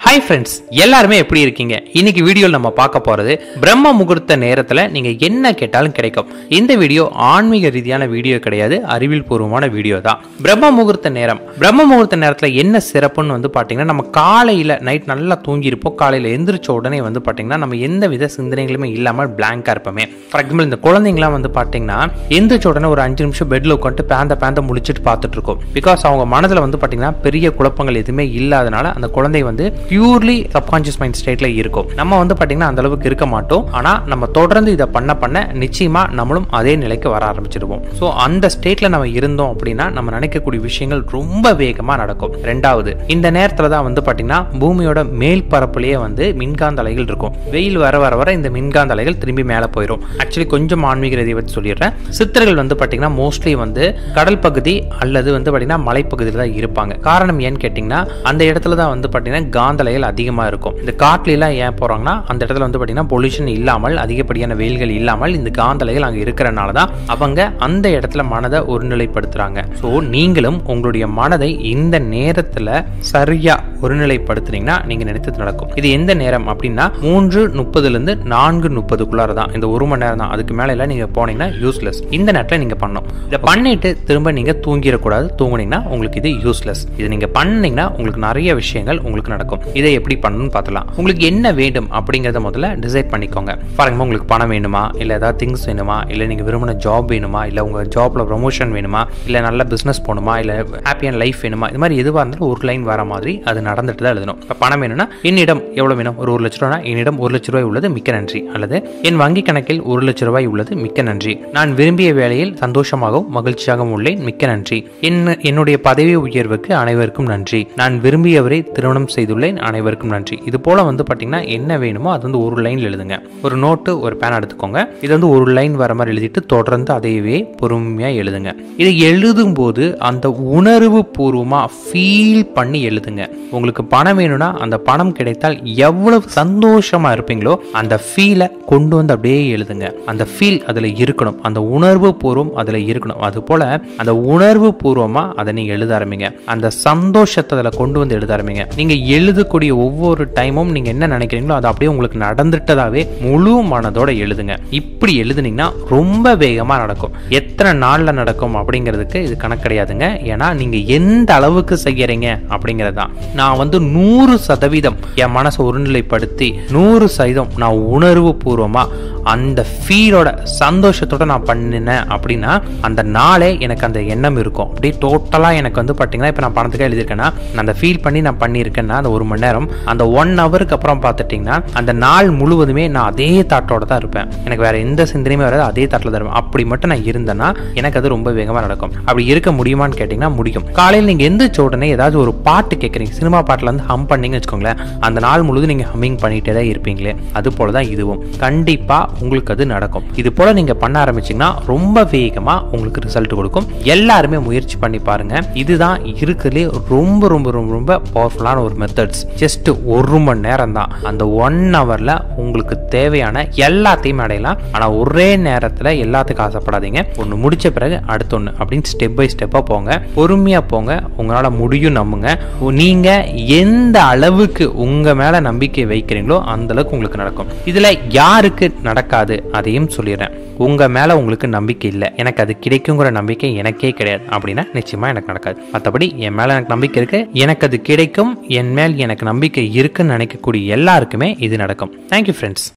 hi friends எல்லாருமே எப்படி இருக்கீங்க இன்னைக்கு வீடியோவில் நம்ம பார்க்க போறது பிரம்ம முகூர்த்த நேரத்தில் நீங்க என்ன கேட்டாலும் கிடைக்கும் இந்த வீடியோ ஆன்மீக ரீதியான வீடியோ கிடையாது அறிவியல் பூர்வமான வீடியோ தான் பிரம்ம முகூர்த்த நேரம் பிரம்ம முகூர்த்த நேரத்தில் என்ன சிறப்புன்னு வந்து பார்த்தீங்கன்னா நம்ம காலையில் நைட் நல்லா தூங்கியிருப்போம் காலையில் எந்திரிச்ச உடனே வந்து பார்த்தீங்கன்னா நம்ம எந்த வித சிந்தனைகளுமே இல்லாமல் பிளாங்காக இருப்போமே ஃபார் எக்ஸாம்பிள் இந்த குழந்தைங்களாம் வந்து பார்த்தீங்கன்னா எந்திரிச்ச உடனே ஒரு அஞ்சு நிமிஷம் பெட்ல உட்காந்து பேந்த பேந்த முழிச்சிட்டு பார்த்துட்டு இருக்கோம் பிகாஸ் அவங்க மனதில் வந்து பார்த்தீங்கன்னா பெரிய குழப்பங்கள் எதுவுமே இல்லாதனால அந்த குழந்தை வந்து பியூர்லி சப்கான்ஷியஸ் மைண்ட் ஸ்டேட்ல இருக்கும் நம்ம வந்து பாத்தீங்கன்னா அந்த அளவுக்கு இருக்க மாட்டோம் ஆனா நம்ம தொடர்ந்து இதை பண்ண பண்ண நிச்சயமா நம்மளும் அதே நிலைக்கு வர ஆரம்பிச்சிருவோம் ஸோ அந்த ஸ்டேட்ல நம்ம இருந்தோம் அப்படின்னா நம்ம நினைக்கக்கூடிய விஷயங்கள் ரொம்ப வேகமா நடக்கும் ரெண்டாவது இந்த நேரத்துல தான் வந்து பாத்தீங்கன்னா பூமியோட மேல் பரப்புலயே வந்து மின்காந்த அலைகள் இருக்கும் வெயில் வர வர வர இந்த மின்காந்த அலைகள் திரும்பி மேல போயிடும் ஆக்சுவலி கொஞ்சம் ஆன்மீக ரீதியை பற்றி சொல்லிடுறேன் சித்தர்கள் வந்து பாத்தீங்கன்னா மோஸ்ட்லி வந்து கடல் பகுதி அல்லது வந்து பாத்தீங்கன்னா மலைப்பகுதியில் தான் இருப்பாங்க காரணம் ஏன்னு கேட்டிங்கன்னா அந்த இடத்துல தான் வந்து பாத்தீங்கன்னா காந்த அலைகள் அதிகமாக இருக்கும் இந்த காட்டுலாம் ஏன் போகிறாங்கன்னா அந்த இடத்துல வந்து பார்த்தீங்கன்னா பொல்யூஷன் இல்லாமல் அதிகப்படியான வெயில்கள் இல்லாமல் இந்த காந்த அலைகள் அங்கே இருக்கிறனால தான் அவங்க அந்த இடத்துல மனதை ஒருநிலைப்படுத்துகிறாங்க ஸோ நீங்களும் உங்களுடைய மனதை இந்த நேரத்தில் சரியாக ஒருநிலைப்படுத்துனீங்கன்னா நீங்கள் நினைத்தது நடக்கும் இது எந்த நேரம் அப்படின்னா மூன்று முப்பதுலேருந்து நான்கு முப்பதுக்குள்ளார தான் இந்த ஒரு மணி நேரம் தான் அதுக்கு மேலே எல்லாம் நீங்கள் போனீங்கன்னா யூஸ்லெஸ் இந்த நேரத்தில் நீங்கள் பண்ணணும் இதை பண்ணிட்டு திரும்ப நீங்கள் தூங்கிடக்கூடாது தூங்குனீங்கன்னா உங்களுக்கு இது யூஸ்லெஸ் இது நீங்கள் பண்ணீங்கன்னா உங்களுக்கு நிறைய விஷயங்கள் உங்களுக்கு நடக்கும் இதை எப்படி பண்ணணும்னு பார்த்தலாம் உங்களுக்கு என்ன வேண்டும் அப்படிங்கிறத முதல்ல டிசைட் பண்ணிக்கோங்க ஃபார் எக்ஸாம்பிள் உங்களுக்கு பணம் வேணுமா இல்லை ஏதாவது திங்ஸ் வேணுமா இல்லை நீங்கள் விரும்பின ஜாப் வேணுமா இல்லை உங்கள் ஜாப்ல ப்ரொமோஷன் வேணுமா இல்லை நல்ல பிஸ்னஸ் போகணுமா இல்லை ஹாப்பியான லைஃப் வேணுமா இது மாதிரி எதுவாக இருந்தாலும் ஒரு லைன் வர மாதிரி அது நடந்துட்டு தான் எழுதணும் இப்போ பணம் வேணும்னா என்னிடம் எவ்வளோ வேணும் ஒரு ஒரு லட்ச ரூபா என்னிடம் ஒரு லட்ச ரூபாய் உள்ளது மிக்க நன்றி அல்லது என் வங்கி கணக்கில் ஒரு லட்ச ரூபாய் உள்ளது மிக்க நன்றி நான் விரும்பிய வேலையில் சந்தோஷமாகவும் மகிழ்ச்சியாகவும் உள்ளேன் மிக்க நன்றி என் என்னுடைய பதவி உயர்வுக்கு அனைவருக்கும் நன்றி நான் விரும்பியவரை திருமணம் செய்துள்ளேன் அனைவருக்கும் நன்றி இது போல வந்து பார்த்தீங்கன்னா என்ன வேணுமோ அது வந்து ஒரு லைன் எழுதுங்க ஒரு நோட்டு ஒரு பேன் எடுத்துக்கோங்க இது வந்து ஒரு லைன் வர மாதிரி எழுதிட்டு தொடர்ந்து அதையவே பொறுமையாக எழுதுங்க இதை எழுதும் போது அந்த உணர்வு பூர்வமாக ஃபீல் பண்ணி எழுதுங்க உங்களுக்கு பணம் வேணும்னா அந்த பணம் கிடைத்தால் எவ்வளவு சந்தோஷமா இருப்பீங்களோ அந்த ஃபீலை கொண்டு வந்து அப்படியே எழுதுங்க அந்த ஃபீல் அதில் இருக்கணும் அந்த உணர்வு பூர்வம் அதில் இருக்கணும் அது போல அந்த உணர்வு பூர்வமா அதை நீங்க எழுத ஆரம்பிங்க அந்த சந்தோஷத்தை அதில் கொண்டு வந்து எழுத ஆரம்பிங்க நீங்க எழுதக்கூடிய ஒவ்வொரு டைமும் நீங்க என்ன நினைக்கிறீங்களோ அது அப்படியே உங்களுக்கு நடந்துட்டதாவே முழு மனதோட எழுதுங்க இப்படி எழுதுனீங்கன்னா ரொம்ப வேகமா நடக்கும் எத்தனை நாள்ல நடக்கும் அப்படிங்கிறதுக்கு இது கணக்கு கிடையாதுங்க ஏன்னா நீங்க எந்த அளவுக்கு செய்யறீங்க அப்படிங்கிறது தான் நான் வந்து நூறு சதவீதம் என் மனசை ஒருநிலைப்படுத்தி நூறு சதவீதம் நான் உணர்வு பூர்வமா அந்த ஃபீலோட சந்தோஷத்தோட நான் பண்ணினேன் அப்படின்னா அந்த நாளே எனக்கு அந்த எண்ணம் இருக்கும் அப்படியே டோட்டலாக எனக்கு வந்து பார்த்தீங்கன்னா இப்போ நான் பணத்துக்காக எழுதியிருக்கேன்னா நான் அந்த ஃபீல் பண்ணி நான் பண்ணியிருக்கேன்னா அந்த ஒரு மணி நேரம் அந்த ஒன் ஹவருக்கு அப்புறம் பார்த்துட்டிங்கன்னா அந்த நாள் முழுவதுமே நான் அதே தாட்டோட தான் இருப்பேன் எனக்கு வேற எந்த சிந்தனையுமே வராது அதே தாட்டில் தான் இருப்பேன் அப்படி மட்டும் நான் இருந்தேன்னா எனக்கு அது ரொம்ப வேகமாக நடக்கும் அப்படி இருக்க முடியுமான்னு கேட்டிங்கன்னா முடியும் காலையில் நீங்கள் எந்திரிச்ச உடனே ஏதாவது ஒரு பாட்டு கேட்குறீங்க சினிமா பாட்டில் வந்து ஹம் பண்ணீங்கன்னு வச்சுக்கோங்களேன் அந்த நாள் முழுவதும் நீங்கள் ஹம்மிங் பண்ணிகிட்டே தான் இருப்பீங்களே அது போல தான் இதுவும் கண்டிப்பாக உங்களுக்கு அது நடக்கும் இது போல நீங்க பண்ண ஆரம்பிச்சீங்கன்னா ரொம்ப வேகமா உங்களுக்கு ரிசல்ட் கொடுக்கும் எல்லாருமே முயற்சி பண்ணி பாருங்க இதுதான் இருக்கிறதுலே ரொம்ப ரொம்ப ரொம்ப ரொம்ப பவர்ஃபுல்லான ஒரு மெத்தட்ஸ் ஜஸ்ட் ஒரு மணி நேரம் தான் அந்த ஒன் ஹவர்ல உங்களுக்கு தேவையான எல்லாத்தையும் அடையலாம் ஆனா ஒரே நேரத்துல எல்லாத்துக்கும் ஆசைப்படாதீங்க ஒன்று முடிச்ச பிறகு அடுத்த ஒன்று அப்படின்னு ஸ்டெப் பை ஸ்டெப்பா போங்க பொறுமையா போங்க உங்களால முடியும் நம்புங்க நீங்க எந்த அளவுக்கு உங்க மேல நம்பிக்கை வைக்கிறீங்களோ அந்த அளவுக்கு உங்களுக்கு நடக்கும் இதுல யாருக்கு நடக்காது அதையும் சொல்லிடுறேன் உங்க மேல உங்களுக்கு நம்பிக்கை இல்லை எனக்கு அது கிடைக்குங்கிற நம்பிக்கை எனக்கே கிடையாது அப்படின்னா நிச்சயமா எனக்கு நடக்காது மற்றபடி என் மேல எனக்கு நம்பிக்கை இருக்கு எனக்கு அது கிடைக்கும் என் மேல் எனக்கு நம்பிக்கை இருக்குன்னு நினைக்கக்கூடிய எல்லாருக்குமே இது நடக்கும் தேங்க்யூ ஃப்ரெண்ட்ஸ்